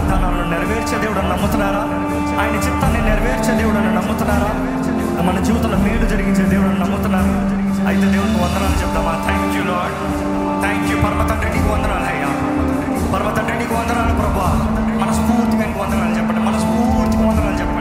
వాగ్దానాలను నెరవేర్చే దేవుడు అని నమ్ముతున్నారా ఆయన చిత్తాన్ని నెరవేర్చే దేవుడు అని నమ్ముతున్నారా మన జీవితంలో మేలు జరిగించే దేవుడు అని నమ్ముతున్నారా అయితే దేవునికి వందనాలు చెప్తామా thank you lord thank you పరమ తండ్రి నీకు వందనాలు అయ్యా పరమ తండ్రి నీకు వందనాలు ప్రభా మనస్ఫూర్తిగా నీకు వందనాలు చెప్పండి మనస్ఫూర్తిగా వందనాలు చెప్పండి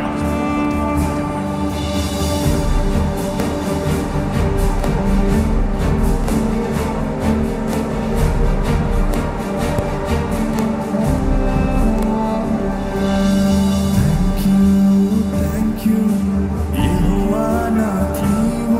Thank you, యెహోవా నా నీవు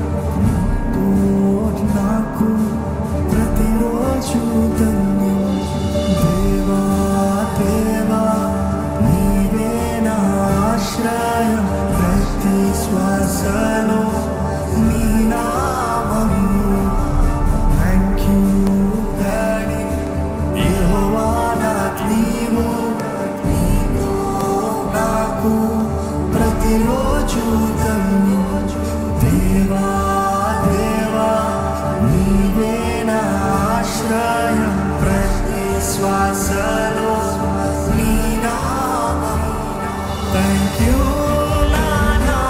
తోటి నాకు ప్రతిరోజు ధన్యం దేవా దేవా నీవే నా ఆశ్రయం ప్రతి శ్వాసలో నీ నామము థ్యాంక్ యూ డాడీ యెహోవా నా నీవు నీవు నాకు ప్రతిరోజు ధన్యం దేవా దేవా నీవే నా ఆశ్రయం ప్రతి శ్వాసలో నీ నామం థ్యాంక్ యూ నానా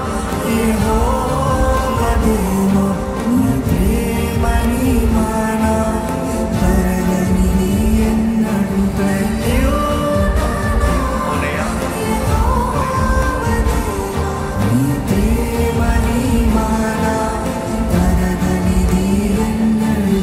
యెహోవా దేవా నీ ప్రేమ నీ మాన తరగని నీ ఎన్నడు థ్యాంక్ యూ అవునయ్యా నీ ప్రేమ నీ మాన తరగని నీ ఎన్నడు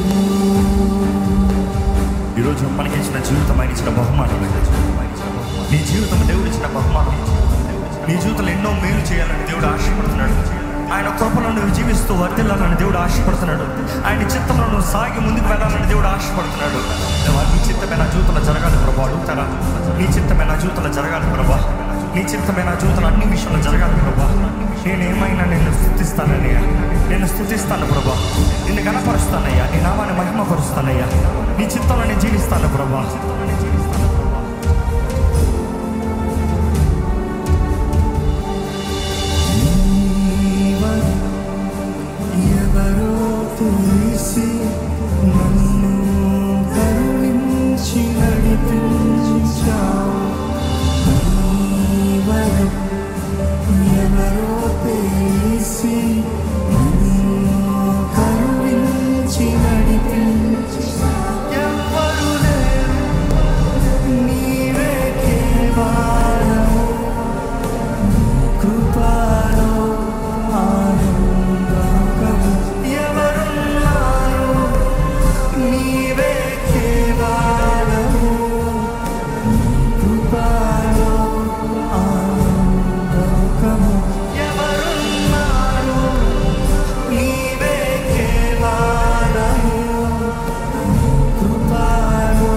ఈరోజు మనకి ఇచ్చిన జీవితం ఆయన ఇచ్చిన బహుమానం నీ జీవితం దేవుడు ఇచ్చిన బహుమానం నీ జీవితంలో ఎన్నో మేలు చేయాలని దేవుడు ఆశపడుతున్నాడు ఆయన కృపలో నువ్వు జీవిస్తూ వర్తిల్లాలని దేవుడు ఆశపడుతున్నాడు ఆయన చిత్తంలో నువ్వు సాగి ముందుకు వెళ్ళాలని దేవుడు ఆశపడుతున్నాడు దేవా, నీ చిత్తమే నా జీవితంలో జరగాలి ప్రభా అడుగుతారా నీ చిత్తమే నా జీవితంలో జరగాలి ప్రభా నీ చిత్తమే నా జీవితంలో అన్ని విషయంలో జరగాలి ప్రభా నేను ఏమైనా నిన్ను స్థుతిస్తానయ్యా నేను స్థుతిస్తాను ప్రభా నిన్ను గణపరుస్తానయ్యా నీ నామాన్ని మహిమపరుస్తానయ్యా నీ చిత్తంలో నేను జీవిస్తాను ప్రభా నీవరు ఎవరో తెలిసి నన్ను కరుణించి నడిపించావు నీవరు ఎవరో తెలిసి నన్ను కరుణించి నడిపించావు ఎవ్వరు లేరు నీవే కేవలము కృపలో ఆనందకము ఎవరున్నారు నీవే కేవలము కృపలో ఆనందకము ఎవరున్నారు నీవే కేవలము కృపలో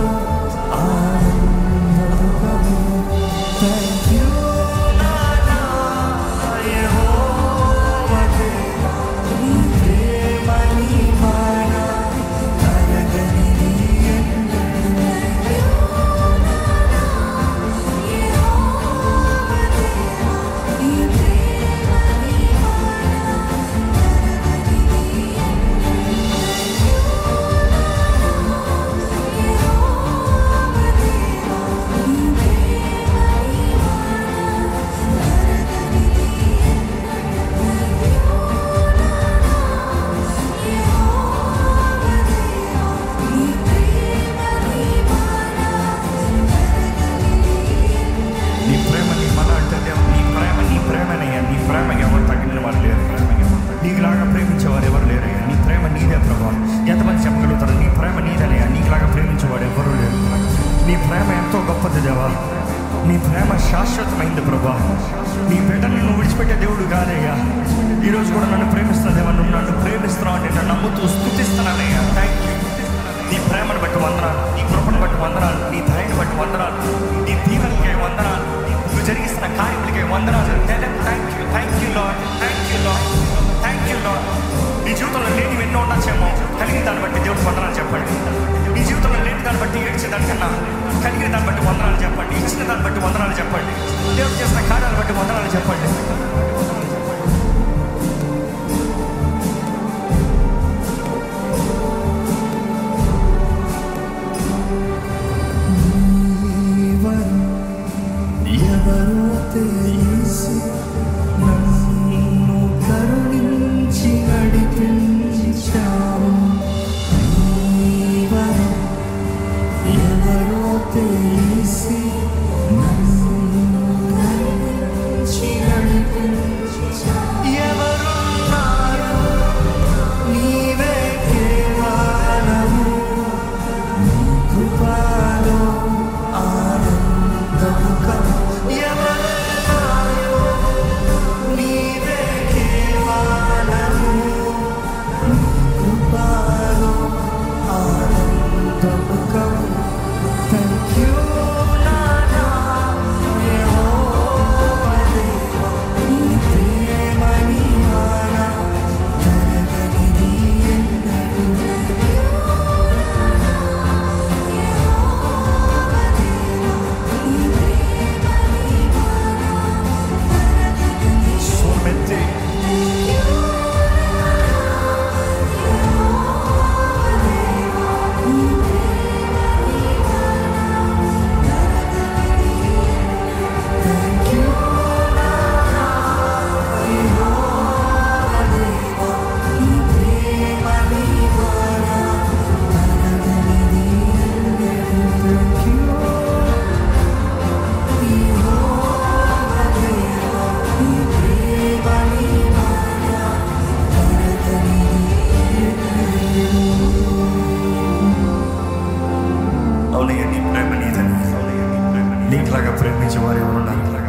ఆనందకము థ్యాంక్ యూ నానా యెహోవా దేవా నీ ప్రేమ నీ మాన తరగని నీ నీ ప్రేమ నీ మన అంటే దేవా, నీ ప్రేమ నీ ప్రేమనయ్యా నీ ప్రేమ ఎవరు తగిన వారు లేరు నీకులాగా ప్రేమించేవారు ఎవరు లేరయ్యా నీ ప్రేమ నీదే ప్రభా ఎంతమంది చెప్పగలుగుతారు నీ ప్రేమ నీదనయ్యా నీకులాగా ప్రేమించేవాడు ఎవరు లేరు నీ ప్రేమ ఎంతో గొప్పది దేవా నీ ప్రేమ శాశ్వతమైంది ప్రభా నీ బిడ్డని నువ్వు విడిచిపెట్టే దేవుడు కాదయ్యా ఈరోజు కూడా నన్ను ప్రేమిస్తున్నదేవా నువ్వు నన్ను ప్రేమిస్తున్నావు అంటే నన్ను నమ్ముతూ స్థుతిస్తున్నానయ్యా థ్యాంక్ యూ నీ ప్రేమను బట్టి వందనాలు నీ కృపను బట్టి వందనాలు నీ దయను బట్టి వందనాలు నీ దీవెనకే వందనాలు నువ్వు జరిగిస్తున్న కార్యములకే వందనాలు thank you thank you lord thank you lord thank you lord నీ జీవితంలో లేనివి ఎన్నో ఉండొచ్చేమో కలిగిన దాన్ని బట్టి దేవుడు వందనాలు చెప్పండి నీ జీవితంలో లేని దాన్ని బట్టి ఏడ్చే దానికన్నా కలిగిన దాన్ని బట్టి వందనాలు చెప్పండి ఇచ్చిన దాన్ని బట్టి వందనాలు చెప్పండి దేవుడు చేసిన కార్యాలను బట్టి వందనాలు చెప్పండి నీవరు నమ్మకము ఎవరున్నాయో నీవే కేవలము నీ కృపలో ఆనందముఖము Thank you, Nana, Yehova Deva, నీ ప్రేమ నీ మాన తరగనిది ఎన్నడూ. సోమెత్తి Thank you, Nana, Yehova Deva, నీ ప్రేమ నీ మాన తరగనిది ఎన్నడూ. Thank you, Yehova Deva, నీ ప్రేమ నీ మాన తరగనిది అవునయ్య నీ ప్రేమ నీదని నీకులాగా ప్రేమించే వారు ఎవరున్నారు